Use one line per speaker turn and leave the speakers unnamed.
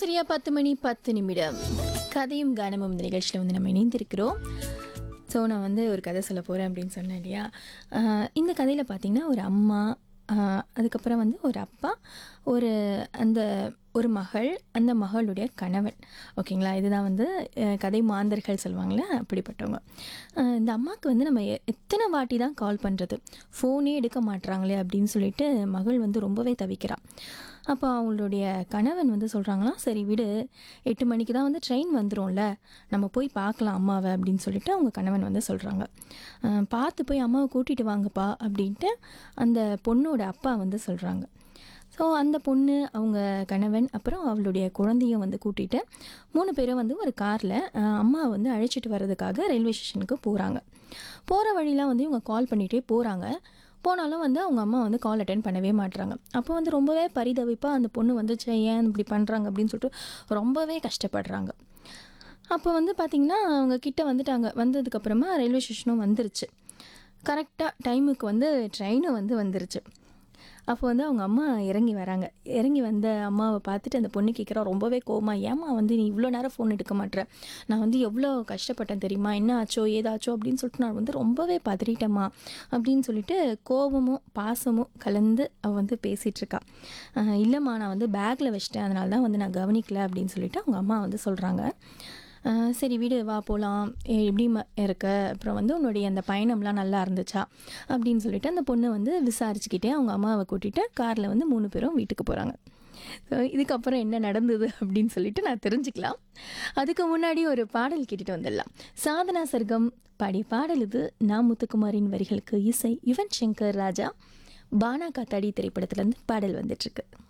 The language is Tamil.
சரியா பத்து மணி பத்து நிமிடம் கதையும் கானமும் இந்த நிகழ்ச்சியில் வந்து நம்ம இணைந்திருக்கிறோம் ஸோ நான் வந்து ஒரு கதை சொல்ல போகிறேன் அப்படின்னு சொன்னேன் இல்லையா ஆஹ் இந்த கதையில் பார்த்தீங்கன்னா ஒரு அம்மா ஆஹ் அதுக்கப்புறம் வந்து ஒரு அப்பா ஒரு அந்த ஒரு மகள் அந்த மகளுடைய கணவன் ஓகேங்களா இதுதான் வந்து அஹ், கதை மாந்தர்கள் சொல்லுவாங்களே அப்படிப்பட்டவங்க ஆஹ் இந்த அம்மாவுக்கு வந்து நம்ம எ- எத்தனை வாட்டி தான் கால் பண்ணுறது ஃபோனே எடுக்க மாட்றாங்களே அப்படின்னு சொல்லிட்டு மகள் வந்து ரொம்பவே தவிக்கிறாள் அப்போ அவங்களுடைய கணவன் வந்து சொல்கிறாங்களாம் சரி விடு எட்டு மணிக்கு தான் வந்து ட்ரெயின் வந்துரும்ல நம்ம போய் பார்க்கலாம் அம்மாவை அப்படின்னு சொல்லிட்டு அவங்க கணவன் வந்து சொல்கிறாங்க பார்த்து போய் அம்மாவை கூட்டிகிட்டு வாங்கப்பா அப்படின்ட்டு அந்த பொண்ணோட அப்பா வந்து சொல்கிறாங்க ஸோ அந்த பொண்ணு அவங்க கணவன் அப்புறம் அவளுடைய குழந்தையும் வந்து கூட்டிகிட்டு மூணு பேரும் வந்து ஒரு காரில் அம்மா வந்து அழைச்சிட்டு வர்றதுக்காக ரயில்வே ஸ்டேஷனுக்கு போகிறாங்க போகிற வழிலாம் வந்து இவங்க கால் பண்ணிகிட்டே போகிறாங்க போனாலும் வந்து அவங்க அம்மா வந்து கால் அட்டன் பண்ணவே மாட்றாங்க அப்போ வந்து ரொம்பவே பரிதவிப்பாக அந்த பொண்ணு வந்து "ச்சே, ஏன் இப்படி பண்ணுறாங்க அப்படின்னு சொல்லிட்டு ரொம்பவே கஷ்டப்படுறாங்க அப்போ வந்து பார்த்திங்கன்னா அவங்க கிட்ட வந்துட்டாங்க வந்ததுக்கப்புறமா ரயில்வே ஸ்டேஷனும் வந்துருச்சு கரெக்டாக டைமுக்கு வந்து ட்ரெயினும் வந்து வந்துருச்சு அப்போ வந்து அவங்க அம்மா இறங்கி வராங்க இறங்கி வந்த அம்மாவை பார்த்துட்டு அந்த பொண்ணு கேட்குறா ரொம்பவே கோமா ஏம்மா வந்து நீ இவ்வளோ நேரம் ஃபோன் எடுக்க மாட்ற நான் வந்து எவ்வளோ கஷ்டப்பட்டேன் தெரியுமா என்ன ஆச்சோ ஏதாச்சோ அப்படின்னு சொல்லிட்டு நான் வந்து ரொம்பவே பதறிட்டேம்மா அப்படின்னு சொல்லிட்டு கோபமும் பாசமும் கலந்து அவள் வந்து பேசிகிட்டு இருக்கா "அஹ், இல்லைம்மா நான் வந்து பேக்கில் வச்சிட்டேன் அதனால தான் வந்து நான் கவனிக்கல அப்படின்னு சொல்லிட்டு அவங்க அம்மா வந்து சொல்கிறாங்க ஆஹ் சரி வீடு வா போகலாம் எப்படி ம இருக்க அப்புறம் வந்து உன்னுடைய அந்த பயணம்லாம் நல்லா இருந்துச்சா அப்படின்னு சொல்லிட்டு அந்த பொண்ணு வந்து விசாரிச்சுக்கிட்டே அவங்க அம்மாவை கூட்டிகிட்டு காரில் வந்து மூணு பேரும் வீட்டுக்கு போகிறாங்க ஸோ இதுக்கப்புறம் என்ன நடந்தது அப்படின்னு சொல்லிட்டு நான் தெரிஞ்சுக்கலாம் அதுக்கு முன்னாடி ஒரு பாடல் கேட்டுட்டு வந்துடலாம் சாதனா சர்க்கம் பாடிய பாடல் இது நான் முத்துக்குமாரின் வரிகளுக்கு இசை யுவன் சங்கர் ராஜா பானா காத்தாடி திரைப்படத்துலேருந்து பாடல் வந்துட்டுருக்கு